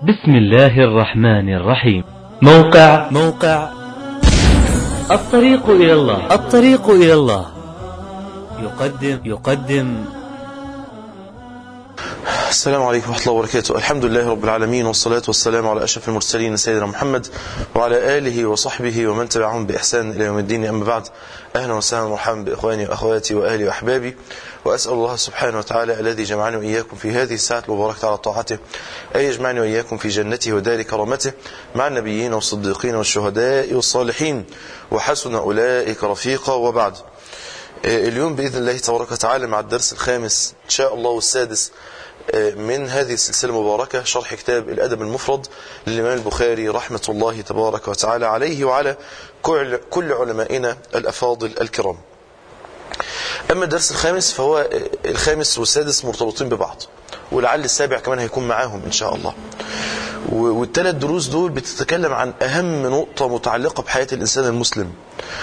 بسم الله الرحمن الرحيم موقع موقع الطريق إلى الله الطريق إلى الله يقدم يقدم السلام عليكم ورحمة الله وبركاته الحمد لله رب العالمين والصلاة والسلام على أشرف المرسلين سيدنا محمد وعلى آله وصحبه ومن تبعهم بإحسان إلى يوم الدين أما بعد أهلا وسهلا ومرحبا بإخواني وأخواتي وأهلي وأحبابي وأسأل الله سبحانه وتعالى الذي جمعني وإياكم في هذه الساعة المباركة على طاعته أن يجمعني وإياكم في جنته ودار كرامته مع النبيين والصديقين والشهداء والصالحين وحسن أولئك رفيقا وبعد اليوم بإذن الله تبارك وتعالى مع الدرس الخامس إن شاء الله والسادس من هذه السلسلة المباركة شرح كتاب الأدب المفرد للإمام البخاري رحمة الله تبارك وتعالى عليه وعلى كل علمائنا الأفاضل الكرام أما الدرس الخامس فهو الخامس والسادس مرتبطين ببعض ولعل السابع كمان هيكون معاهم إن شاء الله والثلاث دروس دول بتتكلم عن أهم نقطة متعلقة بحياة الإنسان المسلم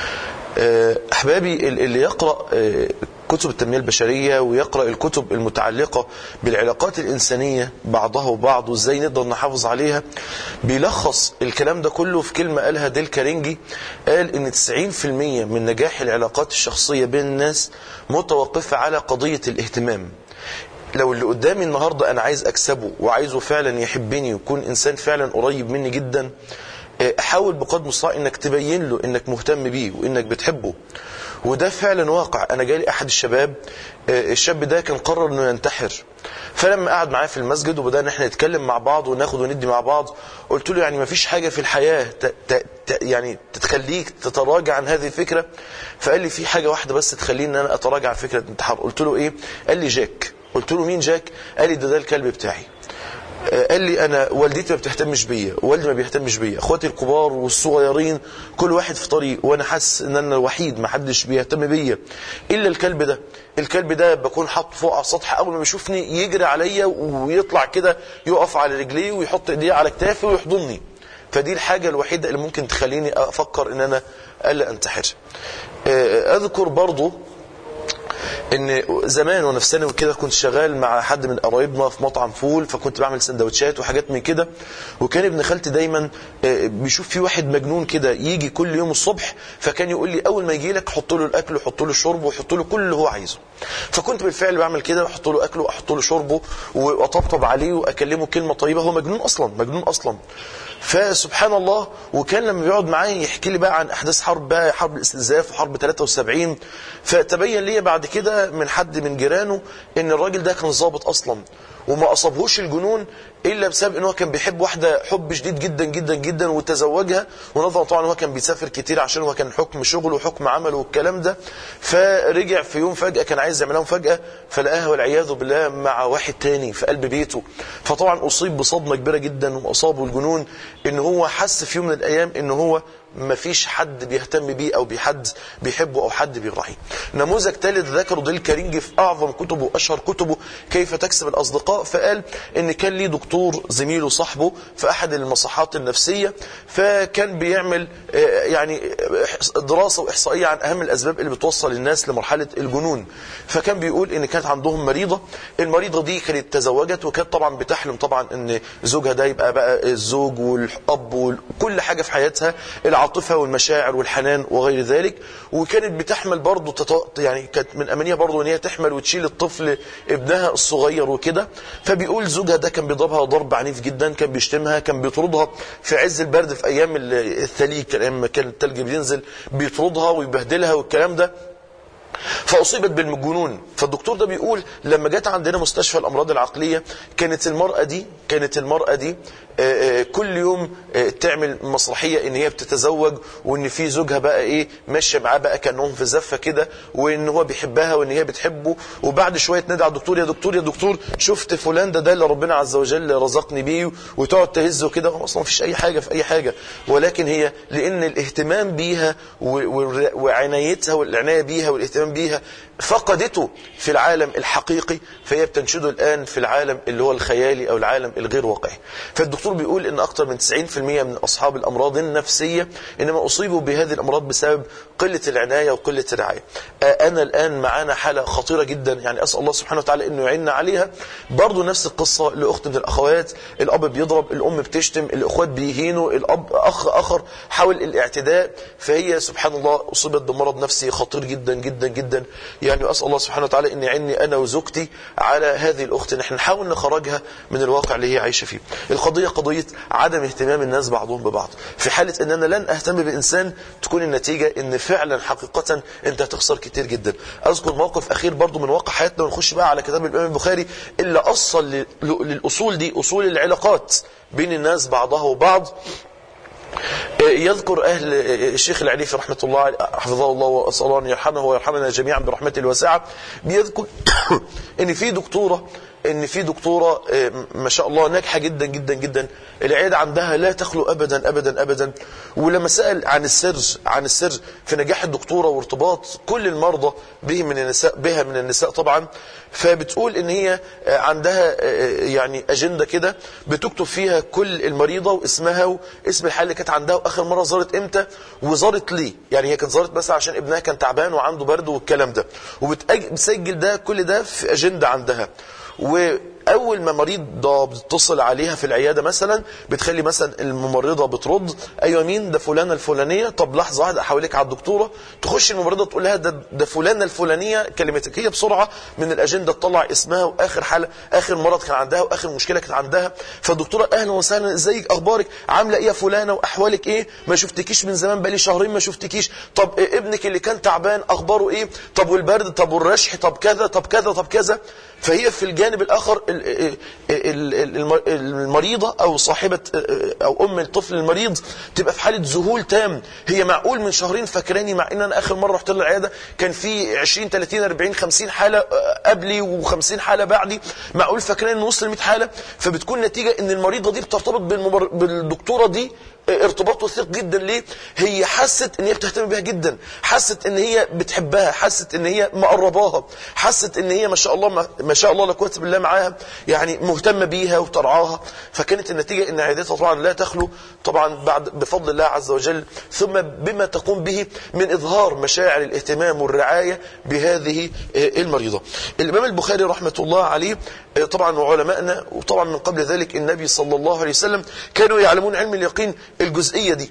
أحبابي اللي يقرأ كتب التنمية البشرية ويقرأ الكتب المتعلقة بالعلاقات الإنسانية بعضها وبعض وإزاي نقدر نحافظ عليها بيلخص الكلام ده كله في كلمة قالها ديل كارينجي قال إن 90% من نجاح العلاقات الشخصية بين الناس متوقفة على قضية الاهتمام لو اللي قدامي النهاردة أنا عايز أكسبه وعايزه فعلا يحبني ويكون إنسان فعلا قريب مني جدا حاول بقدر المستطاع انك تبين له انك مهتم بيه وانك بتحبه وده فعلا واقع انا جالي احد الشباب الشاب ده كان قرر انه ينتحر فلما قعد معاه في المسجد وبدانا احنا نتكلم مع بعض وناخد وندي مع بعض قلت له يعني ما فيش حاجه في الحياه ت ت ت يعني تخليك تتراجع عن هذه الفكره فقال لي في حاجه واحده بس تخليني ان انا اتراجع عن فكره الانتحار قلت له ايه قال لي جاك قلت له مين جاك قال لي ده ده الكلب بتاعي قال لي انا والدتي ما بتهتمش بيا والدي ما بيهتمش بيا اخواتي الكبار والصغيرين كل واحد في طريق وانا حاسس ان انا الوحيد ما حدش بيهتم بيا الا الكلب ده الكلب ده بكون حاطه فوق على السطح اول ما بيشوفني يجري عليا ويطلع كده يقف على رجليه ويحط ايديه على كتافي ويحضني فدي الحاجة الوحيدة اللي ممكن تخليني افكر ان انا الا انتحر اذكر برضو ان زمان وانا في ثانوي كده كنت شغال مع حد من قرايبنا في مطعم فول فكنت بعمل سندوتشات وحاجات من كده وكان ابن خالتي دايما بيشوف في واحد مجنون كده يجي كل يوم الصبح فكان يقول لي اول ما يجي لك حط له الاكل وحط له الشرب وحط له كل اللي هو عايزه فكنت بالفعل بعمل كده احط له اكله واحط له شربه واطبطب عليه واكلمه كلمه طيبه هو مجنون اصلا مجنون اصلا فسبحان الله وكان لما بيقعد معايا يحكي لي بقى عن احداث حرب بقى حرب الاستنزاف وحرب 73 فتبين لي بعد كده من حد من جيرانه ان الراجل ده كان ظابط اصلا وما اصابهوش الجنون الا بسبب ان هو كان بيحب واحده حب شديد جدا جدا جدا وتزوجها ونظرا طبعا هو كان بيسافر كتير عشان هو كان حكم شغله وحكم عمله والكلام ده فرجع في يوم فجاه كان عايز يعملها مفاجاه فلقاها والعياذ بالله مع واحد تاني في قلب بيته فطبعا اصيب بصدمه كبيره جدا واصابه الجنون ان هو حس في يوم من الايام ان هو ما فيش حد بيهتم بيه او بحد بيحبه او حد بيراعيه نموذج ثالث ذكره ديل كارينجي في اعظم كتبه واشهر كتبه كيف تكسب الاصدقاء فقال ان كان ليه دكتور زميله صاحبه في احد المصحات النفسيه فكان بيعمل يعني دراسه واحصائيه عن اهم الاسباب اللي بتوصل الناس لمرحله الجنون فكان بيقول ان كانت عندهم مريضه المريضه دي كانت تزوجت وكانت طبعا بتحلم طبعا ان زوجها ده يبقى بقى الزوج والاب وكل حاجه في حياتها العاطفه والمشاعر والحنان وغير ذلك وكانت بتحمل برضه تط... يعني كانت من امانيها برضه ان هي تحمل وتشيل الطفل ابنها الصغير وكده فبيقول زوجها ده كان بيضربها ضرب عنيف جدا كان بيشتمها كان بيطردها في عز البرد في ايام الثليج كان ايام ما كان الثلج بينزل بيطردها ويبهدلها والكلام ده فأصيبت بالجنون فالدكتور ده بيقول لما جت عندنا مستشفى الأمراض العقلية كانت المرأة دي كانت المرأة دي كل يوم تعمل مسرحية ان هي بتتزوج وان في زوجها بقى ايه ماشية معاه بقى كأنهم في زفة كده وان هو بيحبها وان هي بتحبه وبعد شوية تنادي على الدكتور يا دكتور يا دكتور شفت فلان ده ده اللي ربنا عز وجل رزقني بيه وتقعد تهزه كده اصلا مفيش اي حاجة في اي حاجة ولكن هي لان الاهتمام بيها وعنايتها والعناية بيها والاهتمام الاهتمام بيها فقدته في العالم الحقيقي فهي بتنشده الآن في العالم اللي هو الخيالي أو العالم الغير واقعي فالدكتور بيقول إن أكثر من 90% من أصحاب الأمراض النفسية إنما أصيبوا بهذه الأمراض بسبب قلة العناية وقلة الرعاية أنا الآن معانا حالة خطيرة جدا يعني أسأل الله سبحانه وتعالى إنه يعيننا عليها برضو نفس القصة لأخت من الأخوات الأب بيضرب الأم بتشتم الأخوات بيهينوا الأب أخ آخر حاول الاعتداء فهي سبحان الله أصيبت بمرض نفسي خطير جدا جدا جدا يعني أسأل الله سبحانه وتعالى أن يعيني أنا وزوجتي على هذه الأخت نحن نحاول نخرجها من الواقع اللي هي عايشة فيه القضية قضية عدم اهتمام الناس بعضهم ببعض في حالة أن أنا لن أهتم بإنسان تكون النتيجة أن فعلا حقيقة أنت هتخسر كتير جدا أذكر موقف أخير برضو من واقع حياتنا ونخش بقى على كتاب الإمام البخاري اللي أصل للأصول دي أصول العلاقات بين الناس بعضها وبعض يذكر أهل الشيخ العريفي رحمة الله حفظه الله وأسأل الله أن يرحمه ويرحمنا جميعا برحمته الواسعة بيذكر أن في دكتورة ان في دكتورة ما شاء الله ناجحة جدا جدا جدا العيادة عندها لا تخلو ابدا ابدا ابدا ولما سأل عن السر عن السر في نجاح الدكتورة وارتباط كل المرضى به من النساء بها من النساء طبعا فبتقول ان هي عندها يعني اجندة كده بتكتب فيها كل المريضة واسمها واسم الحالة اللي كانت عندها واخر مرة زارت امتى وزارت ليه يعني هي كانت زارت بس عشان ابنها كان تعبان وعنده برد والكلام ده وبتسجل ده كل ده في اجندة عندها واول ما مريضه بتتصل عليها في العياده مثلا بتخلي مثلا الممرضه بترد ايوه مين ده فلانه الفلانيه طب لحظه واحده احولك على الدكتوره تخش الممرضه تقول لها ده, ده فلانه الفلانيه كلمتك هي بسرعه من الاجنده تطلع اسمها واخر حاله اخر مرض كان عندها واخر مشكله كانت عندها فالدكتوره اهلا وسهلا ازيك اخبارك عامله ايه يا فلانه واحوالك ايه ما شفتكيش من زمان بقالي شهرين ما شفتكيش طب إيه ابنك اللي كان تعبان اخباره ايه طب والبرد طب والرشح طب كذا طب كذا طب كذا فهي في الجانب الاخر المريضة أو صاحبة أو أم الطفل المريض تبقى في حالة ذهول تام هي معقول من شهرين فاكراني مع إن أنا آخر مرة رحت للعيادة كان في 20 30 40 50 حالة قبلي و50 حالة بعدي معقول فاكراني إن وصل 100 حالة فبتكون نتيجة إن المريضة دي بترتبط بالدكتورة دي ارتباط وثيق جدا ليه هي حست ان هي بتهتم بيها جدا حست ان هي بتحبها حست ان هي مقرباها حست ان هي ما شاء الله ما شاء الله لا قوه بالله معاها يعني مهتمه بيها وترعاها فكانت النتيجه ان عيادتها طبعا لا تخلو طبعا بعد بفضل الله عز وجل ثم بما تقوم به من اظهار مشاعر الاهتمام والرعايه بهذه المريضه الامام البخاري رحمه الله عليه طبعا وعلمائنا وطبعا من قبل ذلك النبي صلى الله عليه وسلم كانوا يعلمون علم اليقين الجزئية دي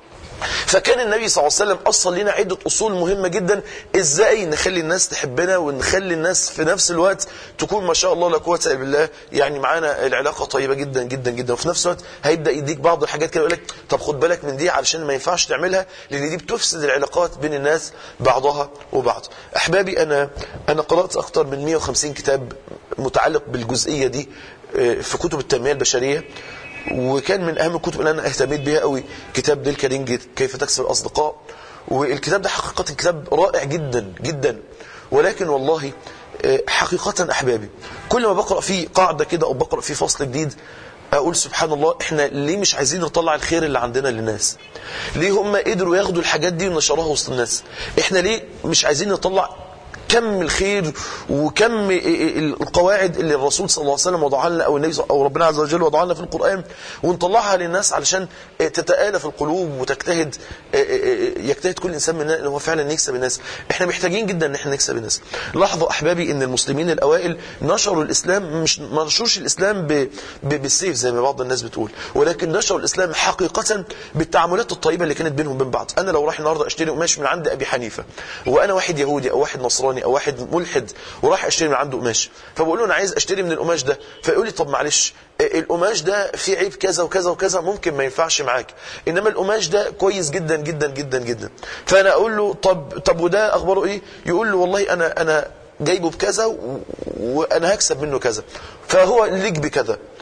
فكان النبي صلى الله عليه وسلم أصل لنا عدة أصول مهمة جدا إزاي نخلي الناس تحبنا ونخلي الناس في نفس الوقت تكون ما شاء الله لا قوة إلا بالله يعني معانا العلاقة طيبة جدا جدا جدا وفي نفس الوقت هيبدأ يديك بعض الحاجات كده يقول لك طب خد بالك من دي علشان ما ينفعش تعملها لأن دي بتفسد العلاقات بين الناس بعضها وبعض أحبابي أنا أنا قرأت أكثر من 150 كتاب متعلق بالجزئية دي في كتب التنمية البشرية وكان من اهم الكتب اللي انا اهتميت بيها قوي كتاب ديل كارينج كيف تكسب الاصدقاء والكتاب ده حقيقه كتاب رائع جدا جدا ولكن والله حقيقه احبابي كل ما بقرا فيه قاعده كده او بقرا فيه فصل جديد اقول سبحان الله احنا ليه مش عايزين نطلع الخير اللي عندنا للناس ليه هم قدروا ياخدوا الحاجات دي ونشروها وسط الناس احنا ليه مش عايزين نطلع كم الخير وكم القواعد اللي الرسول صلى الله عليه وسلم وضعها لنا او النبي او ربنا عز وجل وضعها لنا في القران ونطلعها للناس علشان تتآلف القلوب وتجتهد يجتهد كل انسان مننا ان هو فعلا يكسب الناس احنا محتاجين جدا ان احنا نكسب الناس لاحظوا احبابي ان المسلمين الاوائل نشروا الاسلام مش ما نشروش الاسلام ب... ب... بالسيف زي ما بعض الناس بتقول ولكن نشروا الاسلام حقيقه بالتعاملات الطيبه اللي كانت بينهم وبين بعض انا لو رايح النهارده اشتري قماش من عند ابي حنيفه وانا واحد يهودي او واحد نصراني او واحد ملحد وراح اشتري من عنده قماش فبقول له انا عايز اشتري من القماش ده فيقول لي طب معلش القماش ده فيه عيب كذا وكذا وكذا ممكن ما ينفعش معاك انما القماش ده كويس جدا جدا جدا جدا فانا اقول له طب طب وده اخباره ايه يقول له والله انا انا جايبه بكذا وانا هكسب منه كذا فهو ليك بكذا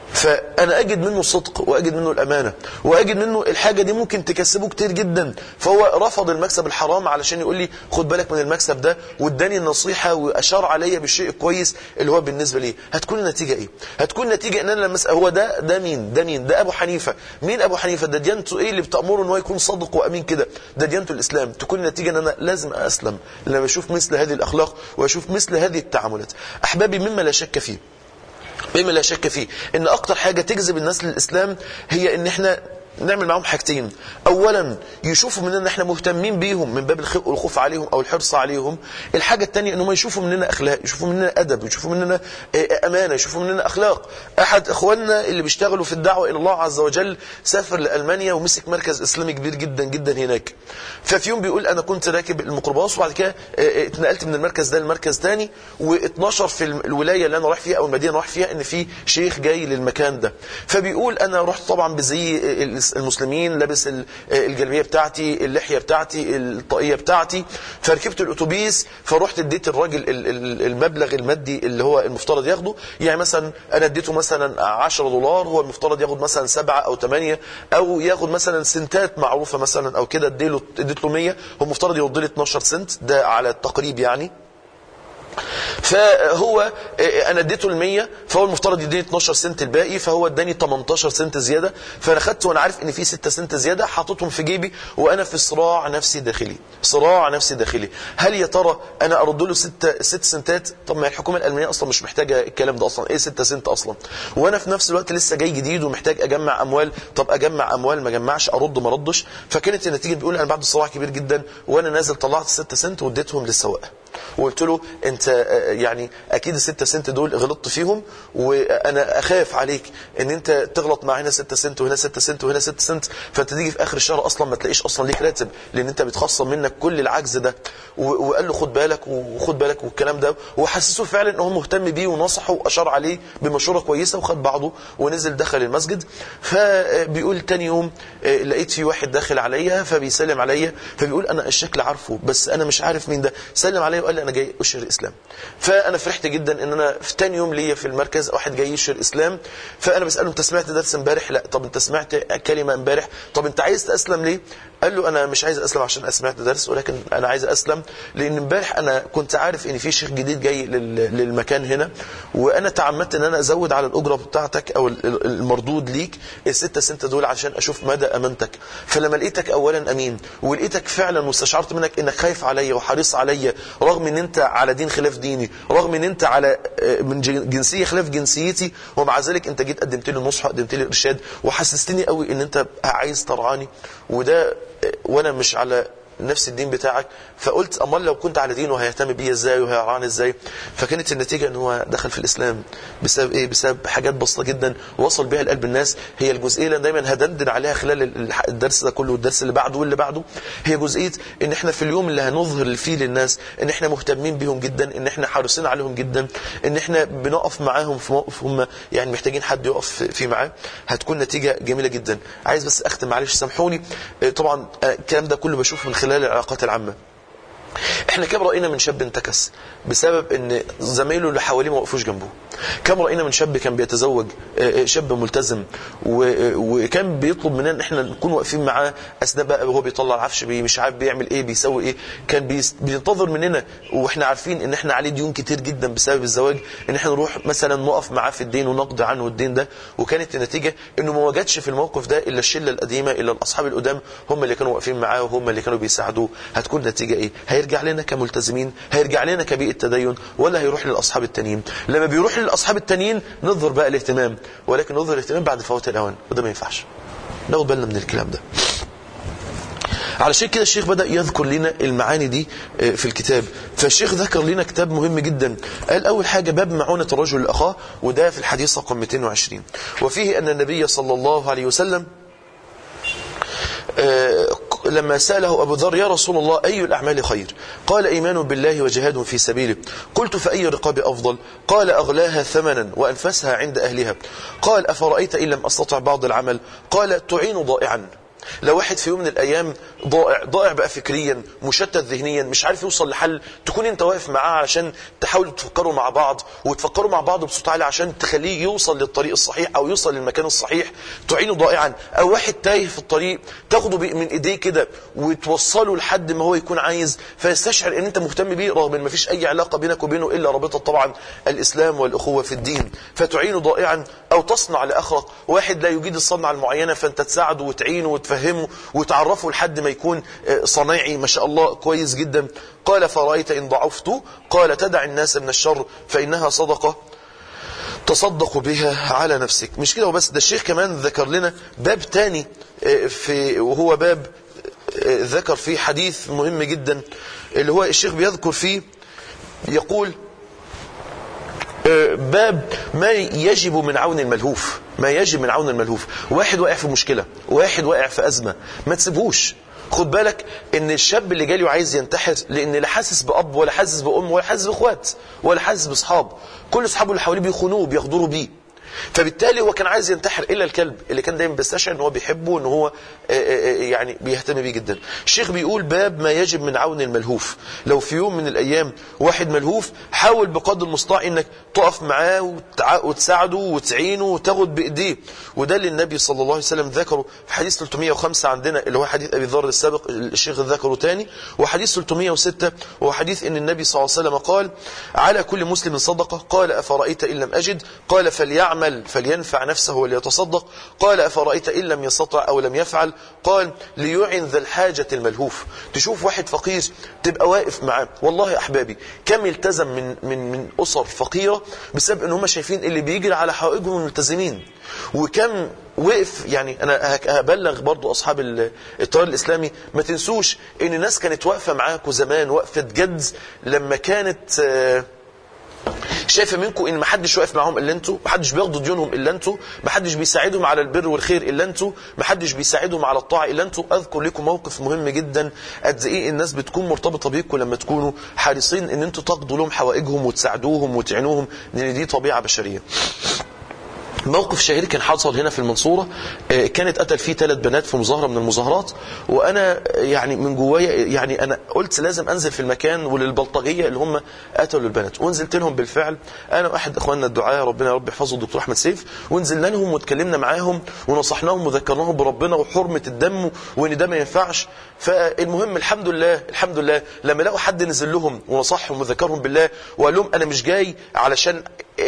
فانا اجد منه الصدق واجد منه الامانه واجد منه الحاجه دي ممكن تكسبه كتير جدا فهو رفض المكسب الحرام علشان يقول لي خد بالك من المكسب ده واداني النصيحه واشار عليا بالشيء الكويس اللي هو بالنسبه لي هتكون النتيجه ايه هتكون النتيجه ان انا لما أسأل هو ده ده مين ده مين ده ابو حنيفه مين ابو حنيفه ده ديانته ايه اللي بتامره ان هو يكون صادق وامين كده ده ديانته الاسلام تكون النتيجه ان انا لازم اسلم لما اشوف مثل هذه الاخلاق واشوف مثل هذه التعاملات احبابي مما لا شك فيه مما لا شك فيه ان اكتر حاجه تجذب الناس للاسلام هي ان احنا نعمل معاهم حاجتين اولا يشوفوا مننا ان احنا مهتمين بيهم من باب الخ- الخوف عليهم او الحرص عليهم الحاجه الثانيه انهم يشوفوا مننا اخلاق يشوفوا مننا ادب يشوفوا مننا آه، امانه يشوفوا مننا اخلاق احد اخواننا اللي بيشتغلوا في الدعوه الى الله عز وجل سافر لالمانيا ومسك مركز اسلامي كبير جدا جدا هناك ففي يوم بيقول انا كنت راكب الميكروباص وبعد كده آه، آه، اتنقلت من المركز ده لمركز ثاني و12 في الم- الولايه اللي انا رايح فيها او المدينه اللي رايح فيها ان في شيخ جاي للمكان ده فبيقول انا رحت طبعا بزي المسلمين لابس ال- الجلبيه بتاعتي اللحيه بتاعتي الطاقيه بتاعتي فركبت الاتوبيس فرحت اديت الراجل ال- ال- المبلغ المادي اللي هو المفترض ياخده يعني مثلا انا اديته مثلا 10 دولار هو المفترض ياخد مثلا 7 او 8 او ياخد مثلا سنتات معروفه مثلا او كده اديله اديت له 100 هو المفترض يرد لي 12 سنت ده على التقريب يعني فهو آه، انا اديته ال 100 فهو المفترض يديني 12 سنت الباقي فهو اداني 18 سنت زياده فانا خدت وانا عارف ان في 6 سنت زياده حاططهم في جيبي وانا في صراع نفسي داخلي صراع نفسي داخلي هل يا ترى انا ارد له 6 6 سنتات طب ما الحكومه الالمانيه اصلا مش محتاجه الكلام ده اصلا ايه 6 سنت اصلا وانا في نفس الوقت لسه جاي جديد ومحتاج اجمع اموال طب اجمع اموال ما اجمعش ارد ما ردش فكانت النتيجه بيقول انا بعد صراع كبير جدا وانا نازل طلعت 6 سنت واديتهم للسواق وقلت له انت آه، يعني اكيد الستة سنت دول غلطت فيهم وانا اخاف عليك ان انت تغلط مع هنا 6 سنت وهنا 6 سنت وهنا 6 سنت فانت تيجي في اخر الشهر اصلا ما تلاقيش اصلا ليك راتب لان انت بتخصم منك كل العجز ده و- وقال له خد بالك وخد بالك والكلام ده وحسسه فعلا ان هو مهتم بيه ونصحه واشار عليه بمشوره كويسه وخد بعضه ونزل دخل المسجد فبيقول تاني يوم آه، لقيت في واحد داخل عليا فبيسلم عليا فبيقول انا الشكل عارفه بس انا مش عارف مين ده سلم عليا وقال لي انا جاي اشهر الاسلام فانا فرحت جدا ان انا في تاني يوم ليا في المركز واحد جاي يشهر الاسلام فانا بساله انت سمعت درس امبارح لا طب انت سمعت كلمه امبارح طب انت عايز تسلم ليه قال له انا مش عايز اسلم عشان سمعت درس ولكن انا عايز اسلم لان امبارح انا كنت عارف ان في شيخ جديد جاي لل- للمكان هنا وانا تعمدت ان انا ازود على الاجره بتاعتك او ال- ال- المردود ليك الستة سنت دول عشان اشوف مدى امانتك فلما لقيتك اولا امين ولقيتك فعلا واستشعرت منك انك خايف عليا وحريص عليا رغم ان انت على دين خلاف ديني رغم ان انت على آه، من جن- جنسيه خلاف جنسيتي ومع ذلك انت جيت قدمت لي نصح قدمت لي ارشاد وحسستني قوي ان انت عايز ترعاني وده آه، وانا مش على نفس الدين بتاعك فقلت امال لو كنت على دينه هيهتم بيا ازاي وهيرعاني ازاي فكانت النتيجه ان هو دخل في الاسلام بسبب ايه بسبب حاجات بسيطه جدا وصل بيها لقلب الناس هي الجزئيه اللي أنا دايما هدندن عليها خلال ال- الدرس ده كله والدرس اللي بعده واللي بعده هي جزئيه ان احنا في اليوم اللي هنظهر فيه للناس ان احنا مهتمين بيهم جدا ان احنا حريصين عليهم جدا ان احنا بنقف معاهم في موقف هم يعني محتاجين حد يقف في معاه هتكون نتيجه جميله جدا عايز بس اختم معلش سامحوني آه، طبعا آه، الكلام ده كله بشوفه من خلال العلاقات العامه احنا كم راينا من شاب انتكس بسبب ان زمايله اللي حواليه ما وقفوش جنبه كم راينا من شاب كان بيتزوج آه، آه، شاب ملتزم و- آه، وكان بيطلب مننا ان احنا نكون واقفين معاه اثناء بقى وهو بيطلع العفش بي مش عارف بيعمل ايه بيسوي ايه كان بيس- بينتظر مننا واحنا عارفين ان احنا عليه ديون كتير جدا بسبب الزواج ان احنا نروح مثلا نقف معاه في الدين ونقضي عنه الدين ده وكانت النتيجه انه ما وجدش في الموقف ده الا الشله القديمه الا الاصحاب القدام هم اللي كانوا واقفين معاه وهم اللي كانوا بيساعدوه هتكون النتيجه ايه هيرجع لنا كملتزمين هيرجع لنا كبيئه تدين ولا هيروح للاصحاب التانيين لما بيروح للاصحاب التانيين نظهر بقى الاهتمام ولكن نظهر الاهتمام بعد فوات الاوان وده ما ينفعش ناخد بالنا من الكلام ده علشان كده الشيخ بدأ يذكر لنا المعاني دي آه، في الكتاب فالشيخ ذكر لنا كتاب مهم جدا قال أول حاجة باب معونة الرجل لأخاه وده في الحديث رقم 220 وفيه أن النبي صلى الله عليه وسلم آه، لما سأله أبو ذر يا رسول الله أي الأعمال خير قال إيمان بالله وجهاد في سبيله قلت فأي الرقاب أفضل قال أغلاها ثمنا وأنفسها عند أهلها قال أفرأيت إن لم أستطع بعض العمل قال تعين ضائعا لو واحد في يوم من الايام ضائع ضائع بقى فكريا مشتت ذهنيا مش عارف يوصل لحل تكون انت واقف معاه علشان تحاولوا تفكروا مع بعض وتفكروا مع بعض بصوت عالي عشان تخليه يوصل للطريق الصحيح او يوصل للمكان الصحيح تعينه ضائعا او واحد تايه في الطريق تاخده بي- من ايديه كده وتوصله لحد ما هو يكون عايز فيستشعر ان انت مهتم بيه رغم ان مفيش اي علاقه بينك وبينه الا رابطه طبعا الاسلام والاخوه في الدين فتعينه ضائعا او تصنع لاخرك واحد لا يجيد الصنعه المعينه فانت تساعده وتعينه وتفهمه وتعرفه لحد ما يكون آه، صنايعي ما شاء الله كويس جدا قال فرأيت إن ضعفت قال تدع الناس من الشر فإنها صدقة تصدق بها على نفسك مش كده وبس ده الشيخ كمان ذكر لنا باب تاني آه، في وهو باب آه، ذكر فيه حديث مهم جدا اللي هو الشيخ بيذكر فيه يقول آه، باب ما يجب من عون الملهوف ما يجب من عون الملهوف واحد واقع في مشكلة واحد واقع في أزمة ما تسيبهوش خد بالك ان الشاب اللي جالي وعايز ينتحر لان لا حاسس باب ولا حاسس بام ولا حاسس باخوات ولا حاسس باصحاب كل اصحابه اللي حواليه بيخونوه بيغدروا بيه فبالتالي هو كان عايز ينتحر الا الكلب اللي كان دايما بيستشعر ان هو بيحبه ان هو آه، آه، يعني بيهتم بيه جدا الشيخ بيقول باب ما يجب من عون الملهوف لو في يوم من الايام واحد ملهوف حاول بقدر المستطاع انك تقف معاه وتع- وتساعده وتعينه وتاخد بايديه وده اللي النبي صلى الله عليه وسلم ذكره في حديث 305 عندنا اللي هو حديث ابي ذر السابق الشيخ ذكره تاني وحديث 306 وهو حديث ان النبي صلى الله عليه وسلم قال على كل مسلم صدقه قال افرايت ان لم اجد قال فليعمل فلينفع نفسه وليتصدق قال افرايت ان لم يستطع او لم يفعل قال ليعن ذا الحاجه الملهوف تشوف واحد فقير تبقى واقف معاه والله يا احبابي كم التزم من من من اسر فقيره بسبب ان هم شايفين اللي بيجري على حوائجهم ملتزمين وكم وقف يعني انا هك- هبلغ برضو اصحاب ال- التيار الاسلامي ما تنسوش ان الناس كانت واقفه معاكم زمان وقفه جد لما كانت آه، شايفه منكم ان ما حدش واقف معاهم الا انتوا ما حدش بياخدوا ديونهم الا انتوا ما حدش بيساعدهم على البر والخير الا انتوا ما حدش بيساعدهم على الطاعه الا انتوا اذكر لكم موقف مهم جدا قد ايه الناس بتكون مرتبطه بيكم لما تكونوا حريصين ان انتوا تقضوا لهم حوائجهم وتساعدوهم وتعينوهم لان دي طبيعه بشريه موقف شهير كان حصل هنا في المنصورة آه، كانت قتل فيه ثلاث بنات في مظاهرة من المظاهرات وأنا آه، يعني من جوايا يعني أنا قلت لازم أنزل في المكان وللبلطجية اللي هم قتلوا البنات ونزلت لهم بالفعل أنا وأحد إخواننا الدعاء ربنا يا رب يحفظه الدكتور أحمد سيف ونزلنا لهم واتكلمنا معاهم ونصحناهم وذكرناهم بربنا وحرمة الدم وإن ده ما ينفعش فالمهم الحمد لله الحمد لله لما لقوا حد نزل لهم ونصحهم وذكرهم بالله وقال لهم أنا مش جاي علشان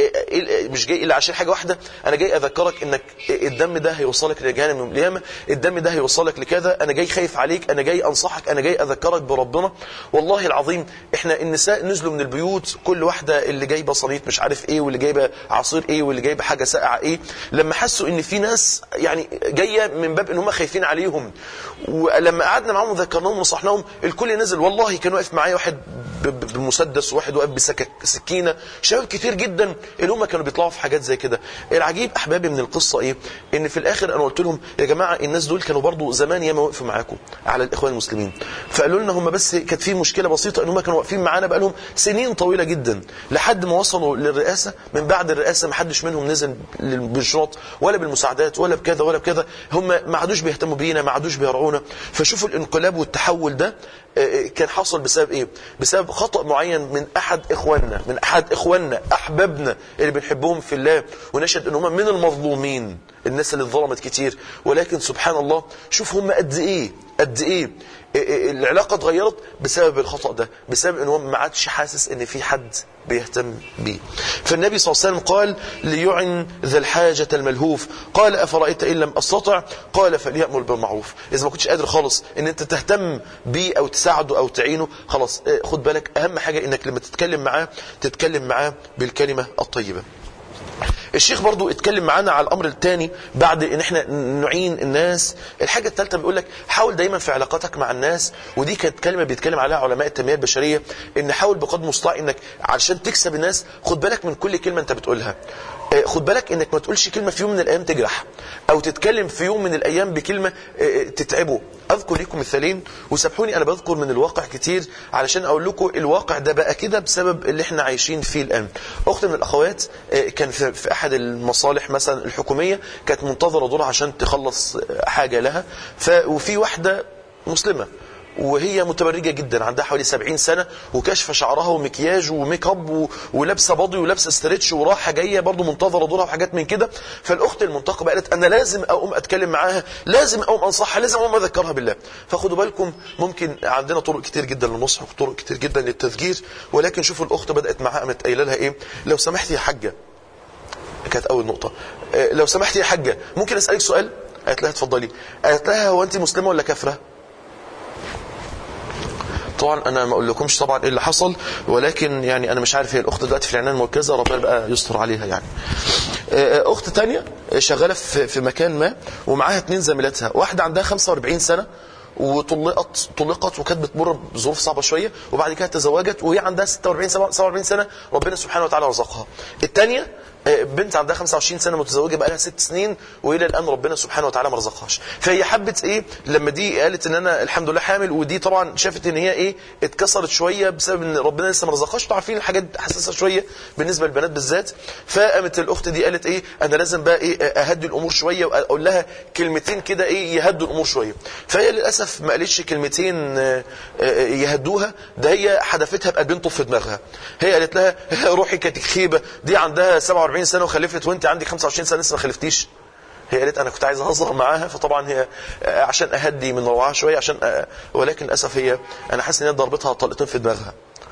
مش جاي الا عشان حاجه واحده انا جاي اذكرك انك الدم ده هيوصلك لجهنم يوم القيامه الدم ده هيوصلك لكذا انا جاي خايف عليك انا جاي انصحك انا جاي اذكرك بربنا والله العظيم احنا النساء نزلوا من البيوت كل واحده اللي جايبه صينيه مش عارف ايه واللي جايبه عصير ايه واللي جايبه حاجه ساقعه ايه لما حسوا ان في ناس يعني جايه من باب ان هم خايفين عليهم ولما قعدنا معاهم وذكرناهم ونصحناهم الكل نزل والله كان واقف معايا واحد ب- ب- بمسدس وواحد واقف بسكينه شباب كتير جدا اللي هم كانوا بيطلعوا في حاجات زي كده العجيب احبابي من القصه ايه ان في الاخر انا قلت لهم يا جماعه الناس دول كانوا برضو زمان ياما وقفوا معاكم على الاخوان المسلمين فقالوا لنا هم بس كانت في مشكله بسيطه ان هم كانوا واقفين معانا بقالهم سنين طويله جدا لحد ما وصلوا للرئاسه من بعد الرئاسه ما حدش منهم نزل بالشرط ولا بالمساعدات ولا بكذا ولا بكذا هم ما عادوش بيهتموا بينا ما عادوش بيرعونا فشوفوا الانقلاب والتحول ده آه، كان حصل بسبب ايه بسبب خطأ معين من احد اخواننا من احد اخواننا احبابنا اللي بنحبهم في الله ونشهد ان هم من المظلومين الناس اللي اتظلمت كتير ولكن سبحان الله شوف هم قد ايه قد ايه إيه- إيه العلاقه اتغيرت بسبب الخطأ ده بسبب ان هو ما عادش حاسس ان في حد بيهتم بيه فالنبي صلى الله عليه وسلم قال ليعن ذا الحاجة الملهوف قال أفرأيت إن لم أستطع قال فليأمر بالمعروف إذا ما كنتش قادر خالص إن أنت تهتم بيه أو تساعده أو تعينه خلاص آه، خد بالك أهم حاجة إنك لما تتكلم معاه تتكلم معاه بالكلمة الطيبة الشيخ برضو اتكلم معانا على الامر الثاني بعد ان احنا نعين الناس الحاجه الثالثه بيقول لك حاول دايما في علاقاتك مع الناس ودي كانت كلمه بيتكلم عليها علماء التنميه البشريه ان حاول بقدر المستطاع انك علشان تكسب الناس خد بالك من كل كلمه انت بتقولها آه، آه، خد بالك انك ما تقولش كلمه في يوم من الايام تجرح او تتكلم في يوم من الايام بكلمه آه، تتعبه اذكر لكم مثالين وسامحوني انا بذكر من الواقع كتير علشان اقول لكم الواقع ده بقى كده بسبب اللي احنا عايشين فيه الان اخت من الاخوات آه، كان في في احد المصالح مثلا الحكوميه كانت منتظره دور عشان تخلص آه، حاجه لها ف وفي واحده مسلمه وهي متبرجه جدا عندها حوالي 70 سنه وكاشفه شعرها ومكياج وميك اب و- ولابسه باضي ولابسه ستريتش وراحه جايه برضو منتظره دورها وحاجات من كده فالاخت المنتقبه قالت انا لازم اقوم اتكلم معاها لازم اقوم انصحها لازم اقوم اذكرها بالله فخدوا بالكم ممكن عندنا طرق كتير جدا للنصح وطرق كتير جدا للتذكير ولكن شوفوا الاخت بدات معاها قامت قايله لها ايه لو سمحتي يا حاجه كانت اول نقطه آه، لو سمحتي يا حاجه ممكن اسالك سؤال قالت لها اتفضلي قالت لها هو انت مسلمه ولا كافره طبعا انا ما اقول لكمش طبعا ايه اللي حصل ولكن يعني انا مش عارف هي الاخت دلوقتي في العنايه المركزه ربنا بقى يستر عليها يعني آه، اخت تانية شغاله في في مكان ما ومعاها اتنين زميلاتها واحده عندها 45 سنه وطلقت طلقت وكانت بتمر بظروف صعبه شويه وبعد كده تزوجت وهي عندها 46 47 سنه ربنا سبحانه وتعالى رزقها الثانيه بنت عندها 25 سنه متزوجه بقى لها ست سنين والى الان ربنا سبحانه وتعالى ما رزقهاش فهي حبت ايه لما دي قالت ان انا الحمد لله حامل ودي طبعا شافت ان هي ايه اتكسرت شويه بسبب ان ربنا لسه ما رزقهاش انتوا عارفين الحاجات حساسه شويه بالنسبه للبنات بالذات فقامت الاخت دي قالت ايه انا لازم بقى ايه اهدي الامور شويه واقول لها كلمتين كده ايه يهدوا الامور شويه فهي للاسف ما قالتش كلمتين آه، آه، يهدوها ده هي حدفتها بقلبين طف في دماغها هي قالت لها روحي كانت خيبه دي عندها 47 سنه وخلفت وانت عندك 25 سنه لسه ما خلفتيش هي قالت انا كنت عايز اهزر معاها فطبعا هي آه، عشان اهدي من روعها شويه عشان آه، ولكن للاسف هي انا حاسس ان هي ضربتها طلقتين في دماغها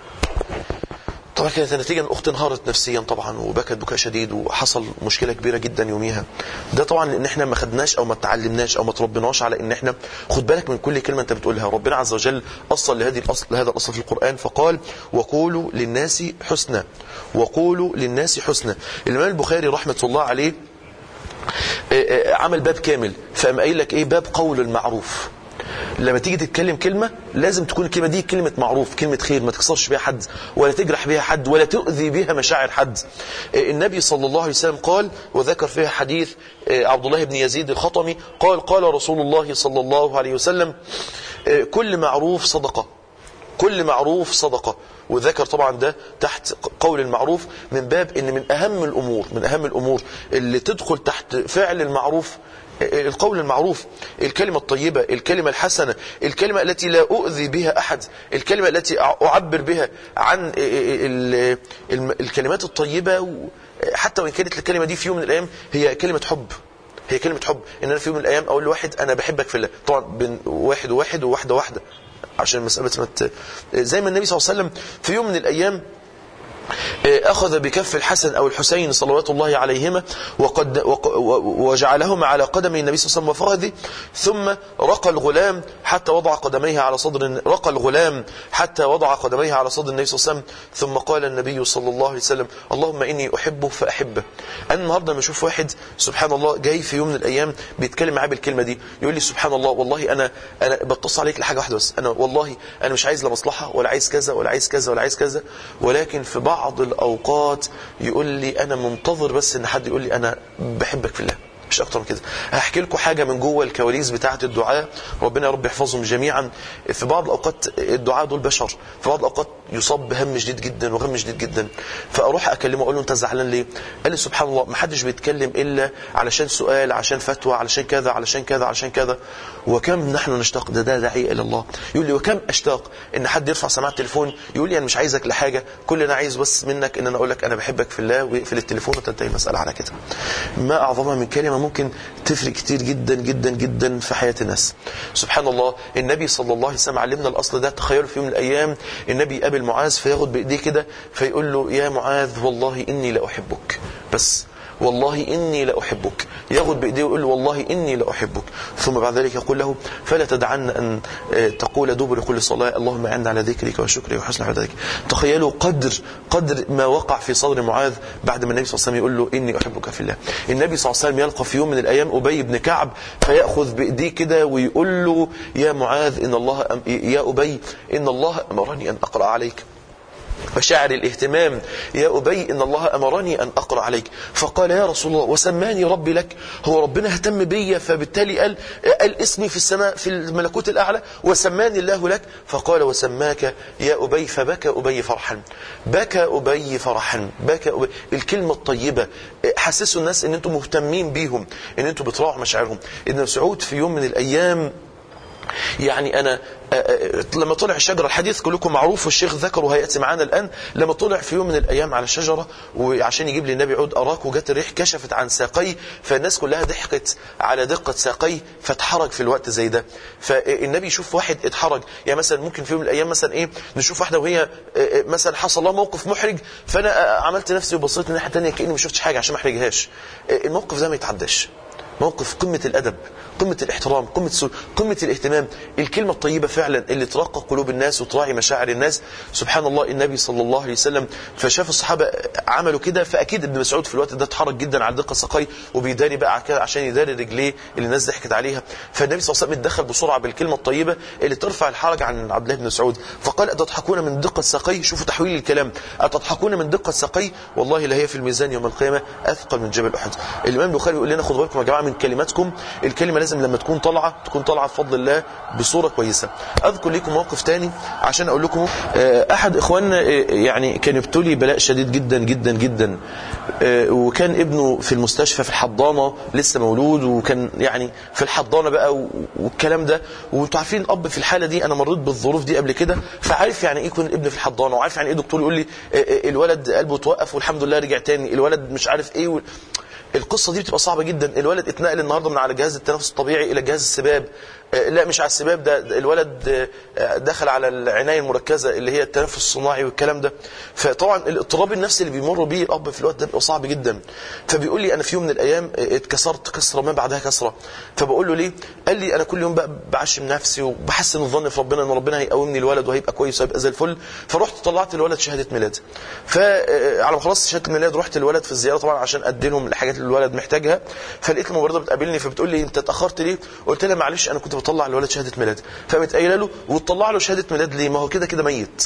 طبعا كانت النتيجه ان الاخت انهارت نفسيا طبعا وبكت بكاء شديد وحصل مشكله كبيره جدا يوميها ده طبعا لان احنا ما خدناش او ما اتعلمناش او ما تربيناش على ان احنا خد بالك من كل كلمه انت بتقولها ربنا عز وجل اصل لهذه الاصل لهذا الاصل في القران فقال وقولوا للناس حسنا وقولوا للناس حسنا الامام البخاري رحمه الله عليه آه، آه، عمل باب كامل فقام قايل لك ايه باب قول المعروف لما تيجي تتكلم كلمة لازم تكون الكلمة دي كلمة معروف كلمة خير ما تكسرش بيها حد ولا تجرح بيها حد ولا تؤذي بيها مشاعر حد آه، النبي صلى الله عليه وسلم قال وذكر فيها حديث آه، عبد الله بن يزيد الخطمي قال قال رسول الله صلى الله عليه وسلم آه، كل معروف صدقة كل معروف صدقة وذكر طبعا ده تحت قول المعروف من باب ان من اهم الامور من اهم الامور اللي تدخل تحت فعل المعروف القول المعروف الكلمة الطيبة الكلمة الحسنة الكلمة التي لا أؤذي بها أحد الكلمة التي أعبر بها عن ال- ال- الكلمات الطيبة و- حتى وإن كانت الكلمة دي في يوم من الأيام هي كلمة حب هي كلمة حب إن أنا في يوم من الأيام أقول لواحد أنا بحبك في الله طبعا بين واحد وواحد وواحدة واحدة عشان مسألة ما ت- زي ما النبي صلى الله عليه وسلم في يوم من الأيام أخذ بكف الحسن أو الحسين صلوات الله عليهما وقد وق- و- وجعلهما على قدمي النبي صلى الله عليه وسلم وفخذه ثم رقى الغلام حتى وضع قدميه على صدر رقى الغلام حتى وضع قدميه على صدر النبي صلى الله عليه وسلم ثم قال النبي صلى الله عليه وسلم اللهم إني أحبه فأحبه أنا النهارده لما أشوف واحد سبحان الله جاي في يوم من الأيام بيتكلم معاه بالكلمة دي يقول لي سبحان الله والله أنا أنا بتصل عليك لحاجة واحدة بس أنا والله أنا مش عايز لا مصلحة ولا عايز كذا ولا عايز كذا ولا عايز كذا ولكن في بعض الأوقات يقول لي أنا منتظر بس إن حد يقول لي أنا بحبك في الله مش اكتر من كده هحكي لكم حاجه من جوه الكواليس بتاعه الدعاء ربنا يا رب يحفظهم جميعا في بعض الاوقات الدعاء دول بشر في بعض الاوقات يصاب بهم شديد جدا وغم شديد جدا فاروح اكلمه اقول له انت زعلان ليه قال لي سبحان الله ما حدش بيتكلم الا علشان سؤال عشان فتوى علشان كذا علشان كذا علشان كذا وكم نحن نشتاق ده ده داعي الى الله يقول لي وكم اشتاق ان حد يرفع سماعه التليفون يقول لي انا مش عايزك لحاجه كل اللي انا عايز بس منك ان انا اقول لك انا بحبك في الله ويقفل التليفون وتنتهي المساله على كده ما اعظمها من كلمه ممكن تفرق كتير جدا جدا جدا في حياه الناس سبحان الله النبي صلى الله عليه وسلم علمنا الاصل ده تخيلوا في يوم من الايام النبي يقابل معاذ فياخد بايديه كده فيقول له يا معاذ والله اني لاحبك بس والله إني لأحبك ياخد بإيديه ويقول له والله إني لأحبك ثم بعد ذلك يقول له فلا تدعن أن آه، تقول دبر كل صلاة اللهم أعنا على ذكرك وشكرك وحسن عبادتك تخيلوا قدر قدر ما وقع في صدر معاذ بعد ما النبي صلى الله عليه وسلم يقول له إني أحبك في الله النبي صلى الله عليه وسلم يلقى في يوم من الأيام أبي بن كعب فيأخذ بإيديه كده ويقول له يا معاذ إن الله أم يا أبي إن الله أمرني أن أقرأ عليك مشاعر الاهتمام يا أبي إن الله أمرني أن أقرأ عليك فقال يا رسول الله وسماني ربي لك هو ربنا اهتم بي فبالتالي قال, قال اسمي في السماء في الملكوت الأعلى وسماني الله لك فقال وسماك يا أبي فبكى أبي فرحا بكى أبي فرحا بكى أبي الكلمة الطيبة حسسوا الناس ان انتم مهتمين بيهم ان انتم بتراعوا مشاعرهم ابن مسعود في يوم من الأيام يعني أنا لما طلع الشجرة الحديث كلكم معروف والشيخ ذكره هيأتي معانا الآن لما طلع في يوم من الأيام على الشجرة وعشان يجيب لي النبي عود أراك وجت الريح كشفت عن ساقي فالناس كلها ضحكت على دقة ساقي فاتحرج في الوقت زي ده فالنبي يشوف واحد اتحرج يعني مثلا ممكن في يوم من الأيام مثلا إيه نشوف واحدة وهي مثلا حصل لها موقف محرج فأنا عملت نفسي وبصيت الناحية الثانية كأني ما شفتش حاجة عشان ما احرجهاش الموقف ده ما يتعداش موقف قمة الأدب قمة الاحترام قمة السل... قمة الاهتمام الكلمة الطيبة فعلا اللي ترقق قلوب الناس وتراعي مشاعر الناس سبحان الله النبي صلى الله عليه وسلم فشاف الصحابة عملوا كده فأكيد ابن مسعود في الوقت ده اتحرك جدا على دقة ساقي وبيداري بقى كده عشان يداري رجليه اللي الناس ضحكت عليها فالنبي صلى الله عليه وسلم اتدخل بسرعة بالكلمة الطيبة اللي ترفع الحرج عن عبد الله بن مسعود فقال أتضحكون من دقة ساقي شوفوا تحويل الكلام أتضحكون من دقة ساقي والله لا هي في الميزان يوم القيامة أثقل من جبل أحد الإمام البخاري يقول لنا خدوا بالكم يا جماعة من كلماتكم الكلمة لازم لما تكون طالعة تكون طالعة بفضل الله بصورة كويسة أذكر لكم موقف تاني عشان أقول لكم أحد إخواننا يعني كان ابتلي بلاء شديد جدا جدا جدا وكان ابنه في المستشفى في الحضانة لسه مولود وكان يعني في الحضانة بقى والكلام ده وانتوا عارفين الأب في الحالة دي أنا مريت بالظروف دي قبل كده فعارف يعني إيه يكون الابن في الحضانة وعارف يعني إيه دكتور يقول لي الولد قلبه توقف والحمد لله رجع تاني الولد مش عارف إيه و... القصة دي بتبقى صعبة جدا الولد اتنقل النهاردة من على جهاز التنفس الطبيعي إلى جهاز السباب لا مش على السباب ده الولد دخل على العناية المركزة اللي هي التنفس الصناعي والكلام ده فطبعا الاضطراب النفسي اللي بيمر بيه الأب في الوقت ده بيبقى صعب جدا فبيقول لي أنا في يوم من الأيام اتكسرت كسرة ما بعدها كسرة فبقول له ليه قال لي أنا كل يوم بقى بعشم نفسي وبحسن الظن في ربنا إن ربنا هيقومني الولد وهيبقى كويس وهيبقى زي الفل فرحت طلعت الولد شهادة ميلاد فعلى ما خلصت شهادة الميلاد رحت الولد في الزيارة طبعا عشان أدي لهم الحاجات اللي الولد محتاجها فلقيت الممرضة بتقابلني فبتقول لي أنت اتأخرت ليه قلت لها معلش أنا كنت بطلع الولد شهادة ميلاد فقامت قايله له وتطلع له شهاده ميلاد ليه ما هو كده كده ميت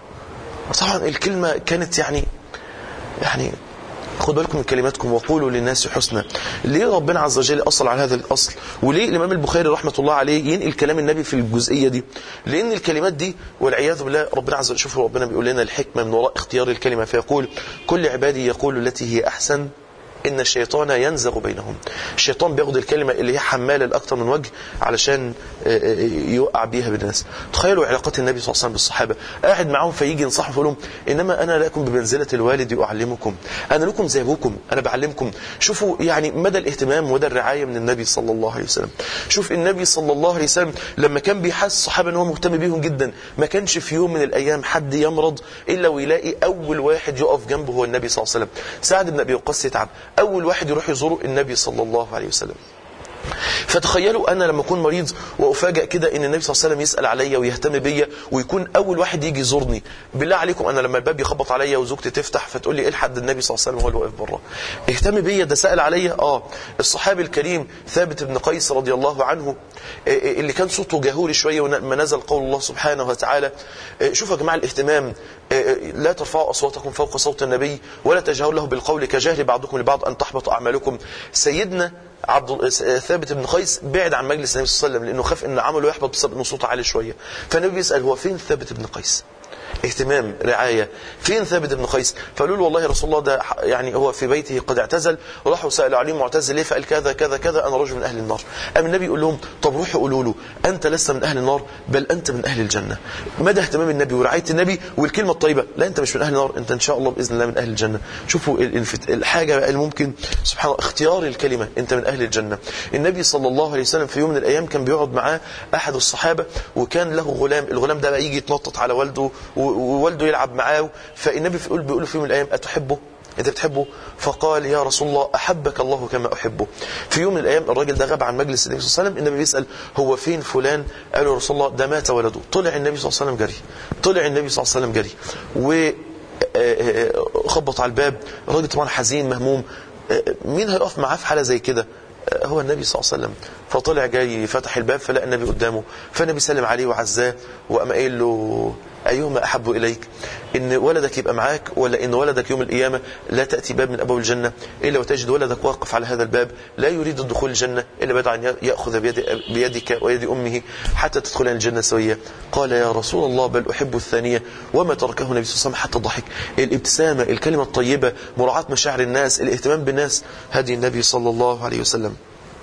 طبعا الكلمه كانت يعني يعني خد بالكم من كلماتكم وقولوا للناس حسنا ليه ربنا عز وجل أصل على هذا الأصل وليه الإمام البخاري رحمة الله عليه ينقل كلام النبي في الجزئية دي لأن الكلمات دي والعياذ بالله ربنا عز وجل شوفوا ربنا بيقول لنا الحكمة من وراء اختيار الكلمة فيقول كل عبادي يقول التي هي أحسن إن الشيطان ينزغ بينهم الشيطان بياخد الكلمة اللي هي حمالة لأكثر من وجه علشان يوقع بيها بالناس تخيلوا علاقات النبي صلى الله عليه وسلم بالصحابة قاعد معاهم فيجي ينصحهم فيقول لهم إنما أنا لكم بمنزلة الوالد أعلمكم أنا لكم زي أبوكم أنا بعلمكم شوفوا يعني مدى الاهتمام ومدى الرعاية من النبي صلى الله عليه وسلم شوف النبي صلى الله عليه وسلم لما كان بيحس الصحابة ان هو مهتم بيهم جدا ما كانش في يوم من الأيام حد يمرض إلا ويلاقي أول واحد يقف جنبه هو النبي صلى الله عليه وسلم سعد بن أبي وقاص يتعب أول واحد يروح يزوره النبي صلى الله عليه وسلم فتخيلوا انا لما اكون مريض وافاجئ كده ان النبي صلى الله عليه وسلم يسال عليا ويهتم بيا ويكون اول واحد يجي يزورني بالله عليكم انا لما الباب يخبط عليا وزوجتي تفتح فتقول لي الحق النبي صلى الله عليه وسلم هو اللي واقف بره اهتم بيا ده سال عليا اه الصحابي الكريم ثابت بن قيس رضي الله عنه اللي كان صوته جهوري شويه لما نزل قول الله سبحانه وتعالى شوفوا يا جماعه الاهتمام لا ترفعوا اصواتكم فوق صوت النبي ولا تجهروا له بالقول كجهر بعضكم لبعض ان تحبط اعمالكم سيدنا عبد ثابت بن قيس بعد عن مجلس النبي صلى الله عليه وسلم لانه خاف ان عمله يحبط بسبب انه صوته عالي شويه فالنبي بيسال هو فين ثابت بن قيس اهتمام رعاية فين ثابت بن قيس فقالوا له والله يا رسول الله ده يعني هو في بيته قد اعتزل وراحوا سألوا عليه معتزل ليه فقال كذا كذا كذا أنا رجل من أهل النار أم النبي يقول لهم طب روحوا قولوا له أنت لست من أهل النار بل أنت من أهل الجنة مدى اهتمام النبي ورعاية النبي والكلمة الطيبة لا أنت مش من أهل النار أنت إن شاء الله بإذن الله من أهل الجنة شوفوا الحاجة بقى الممكن سبحان الله اختيار الكلمة أنت من أهل الجنة النبي صلى الله عليه وسلم في يوم من الأيام كان بيقعد معاه أحد الصحابة وكان له غلام الغلام ده بقى يجي يتنطط على والده ووالده يلعب معاه فالنبي بيقول بيقول في يوم من الايام اتحبه انت بتحبه فقال يا رسول الله احبك الله كما احبه في يوم من الايام الراجل ده غاب عن مجلس النبي صلى الله عليه وسلم النبي بيسال هو فين فلان قال له رسول الله ده مات ولده طلع النبي صلى الله عليه وسلم جري طلع النبي صلى الله عليه وسلم جري وخبط على الباب الراجل طبعا حزين مهموم مين هيقف معاه في حاله زي كده هو النبي صلى الله عليه وسلم فطلع جاي فتح الباب فلقى النبي قدامه فالنبي سلم عليه وعزاه وقام قايل له أيهما أحب إليك إن ولدك يبقى معاك ولا إن ولدك يوم القيامة لا تأتي باب من أبواب الجنة إلا وتجد ولدك واقف على هذا الباب لا يريد الدخول الجنة إلا بعد أن يأخذ بيد بيدك ويد أمه حتى تدخل الجنة سوية قال يا رسول الله بل أحب الثانية وما تركه النبي صلى الله عليه وسلم حتى ضحك الابتسامة الكلمة الطيبة مراعاة مشاعر الناس الاهتمام بالناس هدي النبي صلى الله عليه وسلم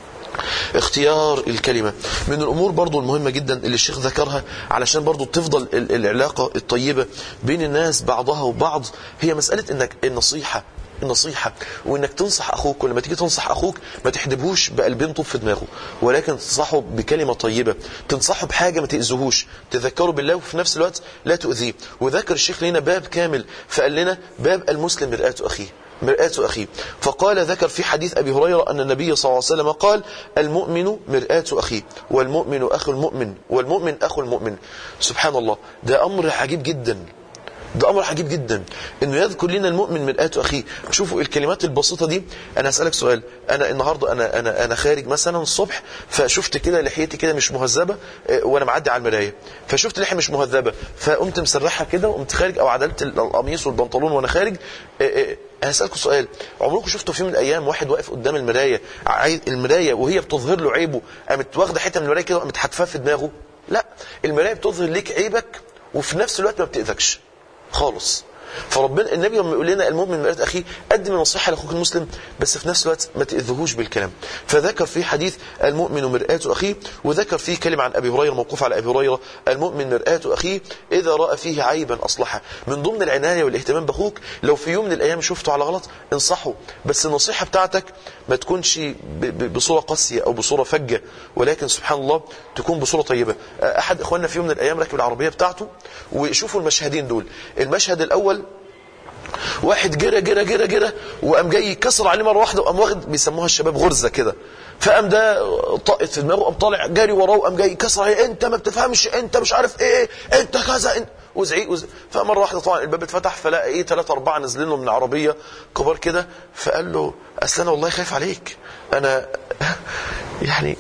اختيار الكلمة من الأمور برضو المهمة جدا اللي الشيخ ذكرها علشان برضو تفضل ال- العلاقة الطيبة بين الناس بعضها وبعض هي مسألة انك النصيحة النصيحة وانك تنصح اخوك ولما تيجي تنصح اخوك ما تحدبهوش بقلبين طوب في دماغه ولكن تنصحه بكلمة طيبة تنصحه بحاجة ما تأذيهوش تذكره بالله وفي نفس الوقت لا تؤذيه وذكر الشيخ لنا باب كامل فقال لنا باب المسلم مرآة اخيه مرآة أخيه فقال ذكر في حديث أبي هريرة أن النبي صلى الله عليه وسلم قال المؤمن مرآة أخيه والمؤمن أخو المؤمن والمؤمن أخو المؤمن سبحان الله ده أمر عجيب جدا ده امر عجيب جدا انه يذكر لنا المؤمن مرآة اخيه شوفوا الكلمات البسيطه دي انا اسالك سؤال انا النهارده انا انا انا خارج مثلا الصبح فشفت كده لحيتي كده مش مهذبه آه، وانا معدي على المرايه فشفت لحيه مش مهذبه فقمت مسرحها كده وقمت خارج او عدلت القميص والبنطلون وانا خارج آه، آه، انا اسالكم سؤال عمركم شفتوا في يوم من الايام واحد واقف قدام المرايه عايز المرايه وهي بتظهر له عيبه قامت واخده حته من المرايه كده وقامت حاتفاها في دماغه لا المرايه بتظهر لك عيبك وفي نفس الوقت ما بتاذكش خالص فربنا النبي لما يقول لنا المؤمن مرآة اخيه قدم النصيحه لاخوك المسلم بس في نفس الوقت ما تاذيهوش بالكلام فذكر في حديث المؤمن مرآة اخيه وذكر فيه كلمه عن ابي هريره موقوف على ابي هريره المؤمن مرآة اخيه اذا راى فيه عيبا اصلحه من ضمن العنايه والاهتمام باخوك لو في يوم من الايام شفته على غلط انصحه بس النصيحه بتاعتك ما تكونش ب- ب- بصوره قاسيه او بصوره فجه ولكن سبحان الله تكون بصوره طيبه احد اخواننا في يوم من الايام ركب العربيه بتاعته وشوفوا المشهدين دول المشهد الاول واحد جرى جرى جرى جرى وقام جاي كسر عليه مره واحده وقام واخد بيسموها الشباب غرزه كده فقام ده طقت في دماغه قام طالع جاري وراه وقام جاي كسر عليه انت ما بتفهمش انت مش عارف ايه انت كذا انت وزعيق وزعيق فمره واحده طبعا الباب اتفتح فلقى ايه ثلاثه اربعه نازلين له من عربيه كبار كده فقال له اصل انا والله خايف عليك انا يعني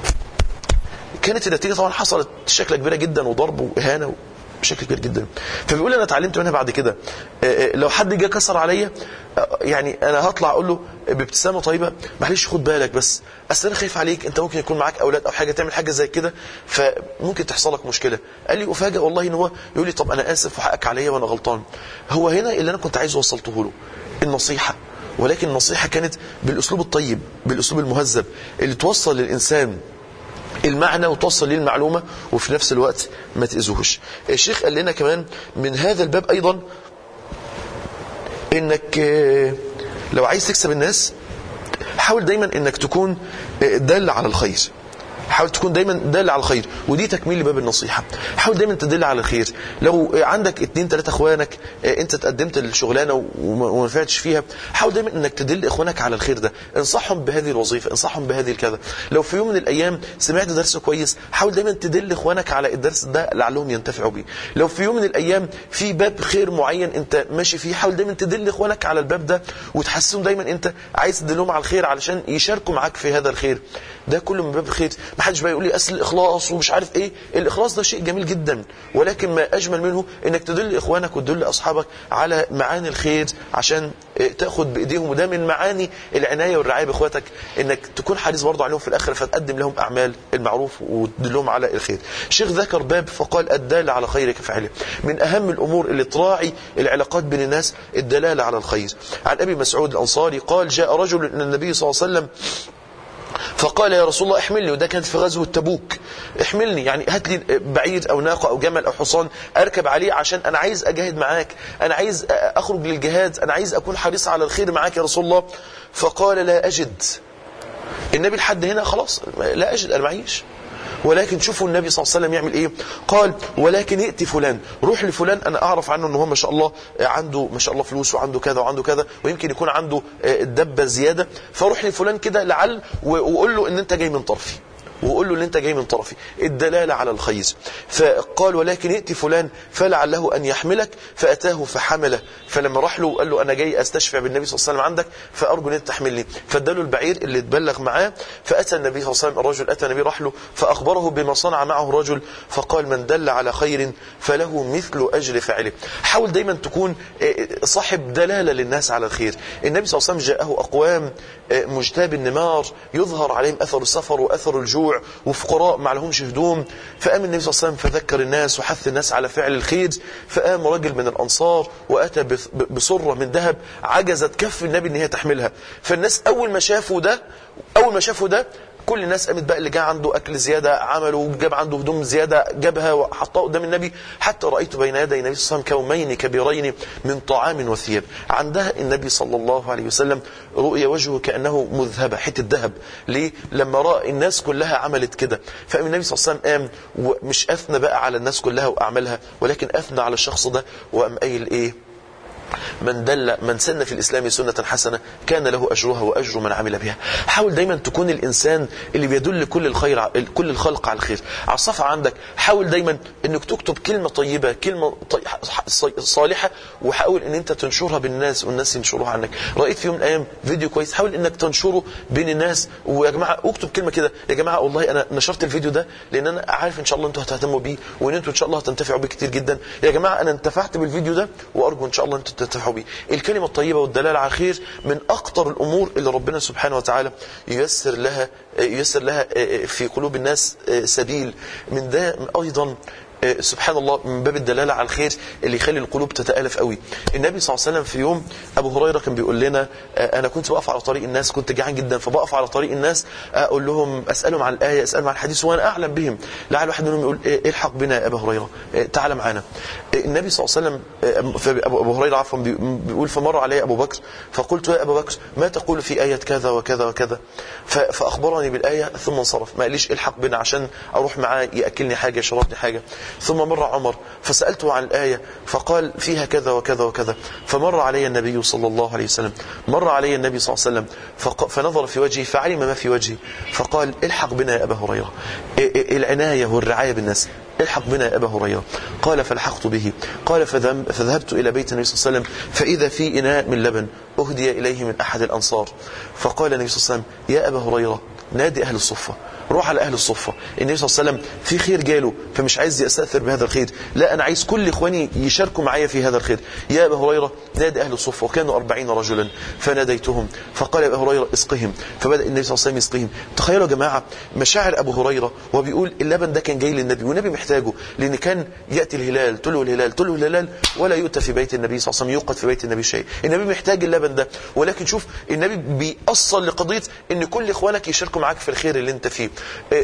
كانت النتيجه طبعا حصلت شكله كبيره جدا وضرب واهانه بشكل كبير جدا فبيقول انا اتعلمت منها بعد كده آه، آه، لو حد جه كسر عليا آه، يعني انا هطلع اقول له بابتسامه طيبه معلش خد بالك بس اصل انا خايف عليك انت ممكن يكون معاك اولاد او حاجه تعمل حاجه زي كده فممكن تحصل لك مشكله قال لي افاجئ والله ان هو يقول لي طب انا اسف وحقك عليا وانا غلطان هو هنا اللي انا كنت عايز وصلته له النصيحه ولكن النصيحه كانت بالاسلوب الطيب بالاسلوب المهذب اللي توصل للانسان المعنى وتوصل ليه المعلومة وفي نفس الوقت ما تأذوهش الشيخ قال لنا كمان من هذا الباب أيضا انك آه، لو عايز تكسب الناس حاول دايما انك تكون آه، دال على الخير حاول تكون دايما دال على الخير ودي تكميل لباب النصيحه حاول دايما تدل على الخير لو آه، عندك اتنين تلاته اخوانك آه، انت تقدمت الشغلانه وما وما نفعتش فيها حاول دايما انك تدل اخوانك على الخير ده انصحهم بهذه الوظيفه انصحهم بهذه الكذا لو في يوم من الايام سمعت درس كويس حاول دايما تدل اخوانك على الدرس ده لعلهم ينتفعوا بيه لو في يوم من الايام في باب خير معين انت ماشي فيه حاول دايما تدل اخوانك على الباب ده وتحسسهم دايما انت عايز تدلهم على الخير علشان يشاركوا معاك في هذا الخير ده كله من باب الخير ما حدش بقى يقول لي اصل الاخلاص ومش عارف ايه الاخلاص ده شيء جميل جدا ولكن ما اجمل منه انك تدل اخوانك وتدل اصحابك على معاني الخير عشان اه، تاخد بايديهم وده من معاني العنايه والرعايه باخواتك انك تكون حريص برضه عليهم في الاخره فتقدم لهم اعمال المعروف وتدلهم على الخير الشيخ ذكر باب فقال الدال على خير كفاعله من اهم الامور اللي تراعي العلاقات بين الناس الدلاله على الخير عن ابي مسعود الانصاري قال جاء رجل الى النبي صلى الله عليه وسلم فقال يا رسول الله احملني وده كانت في غزوة تبوك احملني يعني هات لي بعير او ناقة او جمل او حصان اركب عليه عشان انا عايز اجاهد معاك انا عايز اخرج للجهاد انا عايز اكون حريص على الخير معاك يا رسول الله فقال لا اجد النبي لحد هنا خلاص لا اجد انا معيش ولكن شوفوا النبي صلى الله عليه وسلم يعمل ايه قال ولكن ائت فلان روح لفلان انا اعرف عنه ان هو ما شاء الله عنده ما شاء الله فلوس وعنده كذا وعنده كذا ويمكن يكون عنده دبه زياده فروح لفلان كده لعل وقول له ان انت جاي من طرفي وقول له ان انت جاي من طرفي الدلاله على الخير فقال ولكن ائت فلان فلعله ان يحملك فاتاه فحمله فلما راح له قال له انا جاي استشفع بالنبي صلى الله عليه وسلم عندك فارجو ان انت تحملني فاداله البعير اللي اتبلغ معاه فاتى النبي صلى الله عليه وسلم الرجل اتى النبي راح له فاخبره بما صنع معه الرجل فقال من دل على خير فله مثل اجر فاعله حاول دايما تكون صاحب دلاله للناس على الخير النبي صلى الله عليه وسلم جاءه اقوام مجتاب النمار يظهر عليهم اثر السفر واثر الجوع وفقراء ما لهمش هدوم فقام النبي صلى الله عليه وسلم فذكر الناس وحث الناس على فعل الخير فقام رجل من الانصار واتى بصره من ذهب عجزت كف النبي ان هي تحملها فالناس اول ما شافوا ده اول ما شافوا ده كل الناس قامت بقى اللي جاء عنده اكل زياده عمله جاب عنده هدوم زياده جابها وحطها قدام النبي حتى رايت بين يدي النبي صلى الله عليه وسلم كومين كبيرين من طعام وثياب عندها النبي صلى الله عليه وسلم رؤيا وجهه كانه مذهبه حته ذهب ليه لما راى الناس كلها عملت كده فقام النبي صلى الله عليه وسلم قام ومش اثنى بقى على الناس كلها واعمالها ولكن اثنى على الشخص ده وقام قايل ايه من دل من سن في الإسلام سنة حسنة كان له أجرها وأجر من عمل بها حاول دايما تكون الإنسان اللي بيدل كل الخير كل الخلق على الخير على الصفحة عندك حاول دايما أنك تكتب كلمة طيبة كلمة صالحة وحاول أن أنت تنشرها بالناس والناس ينشروها عنك رأيت في يوم من الأيام فيديو كويس حاول أنك تنشره بين الناس ويا جماعة اكتب كلمة كده يا جماعة والله أنا نشرت الفيديو ده لأن أنا عارف إن شاء الله أنتوا هتهتموا بيه وأن أنتوا إن شاء الله هتنتفعوا بيه كتير جدا يا جماعة أنا انتفعت بالفيديو ده وأرجو إن شاء الله أنتوا تنتفعوا بيه الكلمة الطيبة والدلالة على الخير من أخطر الأمور اللي ربنا سبحانه وتعالى ييسر لها ييسر لها في قلوب الناس سبيل من ده أيضا سبحان الله من باب الدلالة على الخير اللي يخلي القلوب تتألف قوي النبي صلى الله عليه وسلم في يوم أبو هريرة كان بيقول لنا أنا كنت بقف على طريق الناس كنت جعان جدا فبقف على طريق الناس أقول لهم أسألهم عن الآية أسألهم عن الحديث وأنا أعلم بهم لعل واحد منهم يقول الحق بنا يا أبا هريرة تعال معنا النبي صلى الله عليه وسلم أبو هريرة عفوا بيقول فمر علي أبو بكر فقلت يا أبا بكر ما تقول في آية كذا وكذا وكذا فأخبرني بالآية ثم انصرف ما قاليش الحق بنا عشان أروح معاه يأكلني حاجة يشربني حاجة ثم مر عمر فسألته عن الآية فقال فيها كذا وكذا وكذا فمر علي النبي صلى الله عليه وسلم مر علي النبي صلى الله عليه وسلم فنظر في وجهي فعلم ما في وجهي فقال الحق بنا يا أبا هريرة العناية والرعاية بالناس الحق بنا يا أبا هريرة قال فالحقت به قال فذهبت إلى بيت النبي صلى الله عليه وسلم فإذا في إناء من لبن أهدي إليه من أحد الأنصار فقال النبي صلى الله عليه وسلم يا أبا هريرة نادي أهل الصفة روح على أهل الصفة النبي صلى الله عليه وسلم في خير جاله فمش عايز يستأثر بهذا الخير لا أنا عايز كل إخواني يشاركوا معايا في هذا الخير يا أبا هريرة نادي أهل الصفة وكانوا أربعين رجلا فناديتهم فقال يا أبا هريرة اسقهم فبدأ النبي صلى الله عليه وسلم يسقهم تخيلوا يا جماعة مشاعر أبو هريرة وهو بيقول اللبن ده كان جاي للنبي والنبي محتاجه لأن كان يأتي الهلال تلو الهلال تلو الهلال ولا يؤتى في بيت النبي صلى الله عليه وسلم يوقد في بيت النبي شيء النبي محتاج اللبن ده ولكن شوف النبي بيأصل لقضية ان كل اخوانك يشاركوا معاك في الخير اللي انت فيه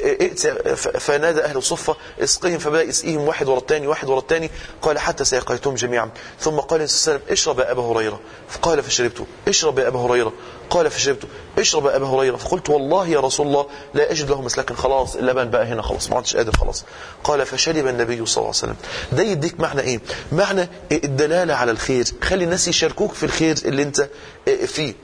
فنادى اهل الصفه اسقهم فبدا يسقيهم واحد ورا الثاني واحد ورا الثاني قال حتى سيقيتهم جميعا ثم قال صلى الله عليه وسلم اشرب يا ابا هريره فقال فشربت اشرب يا ابا هريره قال فشربت اشرب يا ابا هريره فقلت والله يا رسول الله لا اجد له مسلكا خلاص اللبن بقى هنا خلاص ما عدتش قادر خلاص قال فشرب النبي صلى الله عليه وسلم ده يديك معنى ايه معنى الدلاله على الخير خلي الناس يشاركوك في الخير اللي انت فيه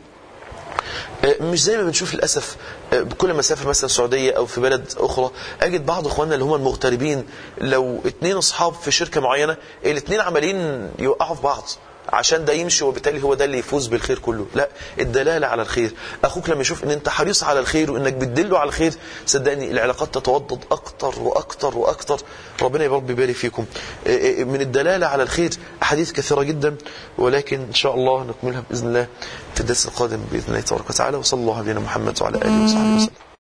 مش زي ما بنشوف للاسف كل ما اسافر مثلا السعوديه او في بلد اخرى اجد بعض اخواننا اللي هم المغتربين لو اتنين اصحاب في شركه معينه الاثنين عمالين يوقعوا في بعض عشان ده يمشي وبالتالي هو ده اللي يفوز بالخير كله لا الدلاله على الخير اخوك لما يشوف ان انت حريص على الخير وانك بتدله على الخير صدقني العلاقات تتوضد اكتر واكتر واكتر ربنا يا رب يبارك فيكم من الدلاله على الخير احاديث كثيره جدا ولكن ان شاء الله نكملها باذن الله في الدرس القادم باذن الله تبارك وتعالى وصلى الله على محمد وعلى اله وصحبه وسلم